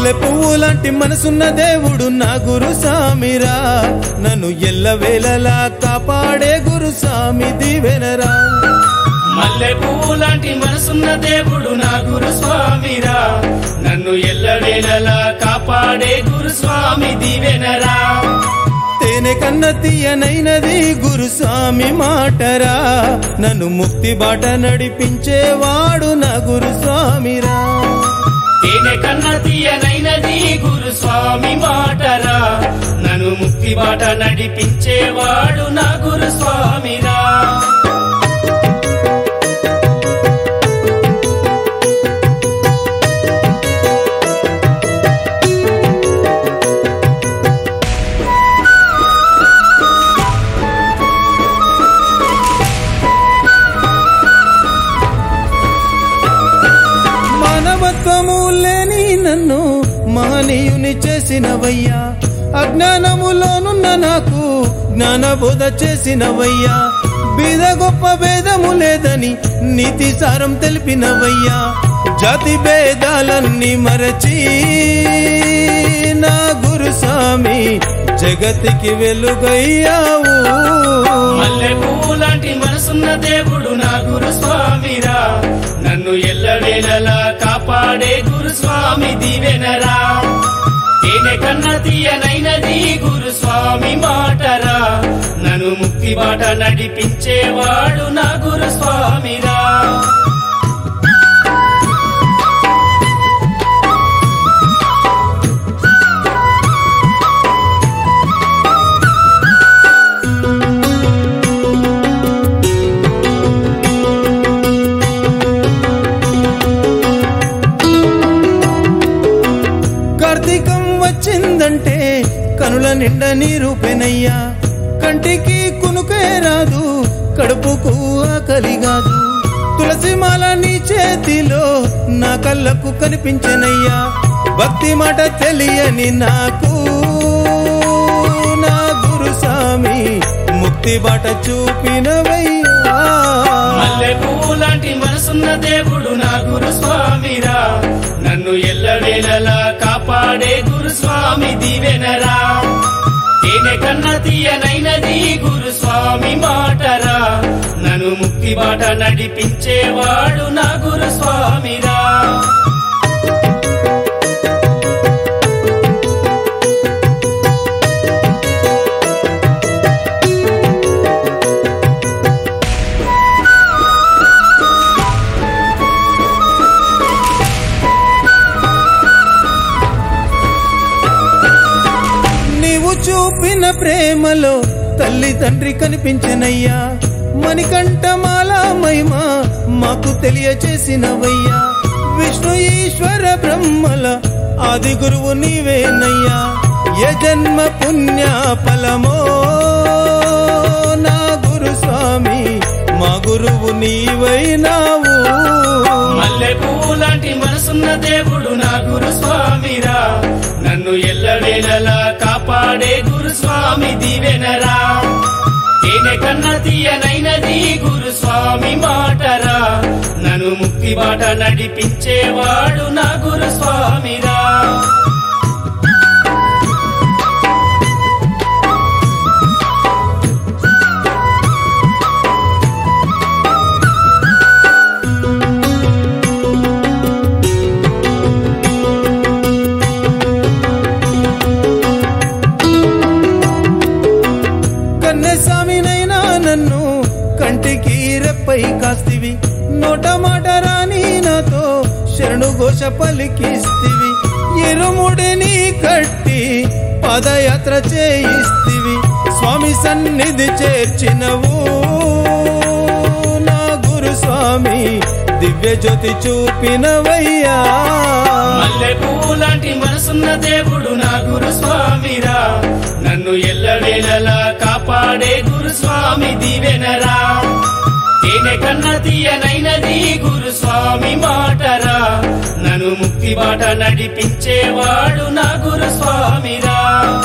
మల్లె పువ్వు లాంటి మనసున్న దేవుడు నా గురు సామిరా నన్ను ఎల్లవేళలా కాపాడే గురు సామి దీవెనరా మల్లె పువ్వు లాంటి మనసున్న దేవుడు నా గురు స్వామిరా నన్ను ఎల్లవేళలా కాపాడే గురు స్వామి దీవెనరా తేనె కన్న తీయనైనది గురు స్వామి మాటరా నన్ను ముక్తి బాట నడిపించేవాడు నా గురు స్వామిరా తేనె కన్న తీయనైనది గురు స్వామి మాటరా నన్ను ముక్తి బాట నడిపించేవాడు నా గురు స్వామిరా మానవత్వము లేని నన్ను మహనీయుని చేసినవయ్యా అజ్ఞానములోనున్న నాకు జ్ఞానబోధ చేసినవయ్యా బీద గొప్ప భేదము లేదని నీతి సారం తెలిపినవయ్యా జాతి భేదాలన్నీ మరచి నా గురు స్వామి జగతికి వెలుగయ్యావు మల్లె పువ్వు లాంటి మనసున్న దేవుడు నా గురు స్వామిరా నన్ను ఎల్లవేళలా కాపాడే గురు స్వామి దీవెనరా తేనె కన్న తీయనైనది గురు స్వామి మాటరా నన్ను ముక్తి బాట నడిపించేవాడు నా గురు స్వామిరా కార్తీకం వచ్చిందంటే కనుల నిండా నీరు పెనయ్యా కంటికి కునుకే రాదు కడుపుకు ఆకలి కాదు తులసి మాల నీ చేతిలో నా కళ్ళకు కనిపించనయ్యా భక్తి మాట తెలియని నాకు నా గురు స్వామి ముక్తి బాట చూపినవయ్యా మల్లె పువ్వు లాంటి మనసున్న దేవుడు నా గురు స్వామిరా నన్ను ఎల్లవేళలా కాపాడే గురు స్వామి దీవెనరా తేనె కన్న తీయనైనది గురు స్వామి మాటరా నన్ను ముక్తి బాట నడిపించేవాడు నా గురు స్వామిరా నీవు చూపిన ప్రేమలో తల్లి తండ్రి కనిపించనయ్యా మణికంఠమాల మహిమ మాకు తెలియచేసినవయ్యా విష్ణు ఈశ్వర బ్రహ్మల ఆది గురువు నీవేనయ్యా ఏ జన్మ పుణ్య ఫలమో నా గురు స్వామి మా గురువు నీవైనావు మల్లె పువ్వు లాంటి మనసున్న దేవుడు నా గురు స్వామిరా నన్ను ఎల్లవేళలా కాపాడే గురు స్వామి దీవెనరా తేనె కన్న తీయనైనది గురు స్వామి మాటరా నన్ను ముక్తి బాట నడిపించేవాడు నా గురు స్వామిరా కన్నెస్వామినైనా నన్ను కంటికి రెప్పై కాస్తివి నోట మాట రాని నాతో శరణు ఘోష పలికిస్తివి ఇరుముడిని కట్టి పాదయాత్ర చేయిస్తివి స్వామి సన్నిధి చేర్చినవు నా గురు స్వామి దివ్య జ్యోతి చూపినవయ్యా మల్లె పువ్వు లాంటి మనసున్న దేవుడు నా గురు స్వామిరా నన్ను ఎల్లవేళలా కాపాడే గురు స్వామి దీవెనరా తేనె కన్న తీయనైనది గురు స్వామి మాటరా నన్ను ముక్తి బాట నడిపించేవాడు నా గురు స్వామిరా